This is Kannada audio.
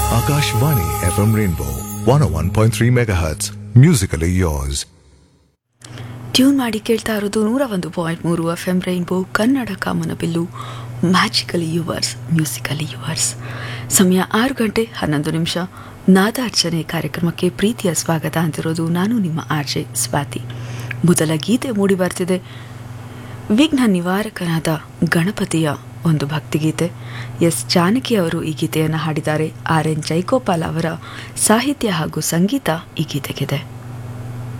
Akashvani FM Rainbow 101.3 MHz. Musically yours. Tune ಮಾಡಿ ಕೇಳ್ತಾ ಇರೋದು ನೂರ ಒಂದು ಪಾಯಿಂಟ್ ಮೂರು ಎಫ್ ಎಂ ರೈನ್ಬೋ ಕನ್ನಡ ಕಾಮನಬಿಲ್ಲು ಮ್ಯಾಜಿಕಲಿ ಯುವರ್ಸ್ ಮ್ಯೂಸಿಕಲಿ ಯುವರ್ಸ್ ಸಮಯ ಆರು ಗಂಟೆ ಹನ್ನೊಂದು ನಿಮಿಷ ನಾದಾರ್ಚನೆ ಕಾರ್ಯಕ್ರಮಕ್ಕೆ ಪ್ರೀತಿಯ ಸ್ವಾಗತ ಅಂತಿರೋದು ನಾನು ನಿಮ್ಮ ಆರ್ಜೆ ಸ್ವಾತಿ ಮೊದಲ ಗೀತೆ ಮೂಡಿ ಬರ್ತಿದೆ ವಿಘ್ನ ನಿವಾರಕನಾದ ಗಣಪತಿಯ ಒಂದು ಭಕ್ತಿಗೀತೆ ಎಸ್ ಜಾನಕಿ ಅವರು ಈ ಗೀತೆಯನ್ನು ಹಾಡಿದ್ದಾರೆ ಆರ್ ಎನ್ ಜೈಗೋಪಾಲ್ ಅವರ ಸಾಹಿತ್ಯ ಹಾಗೂ ಸಂಗೀತ ಈ ಗೀತೆಗಿದೆ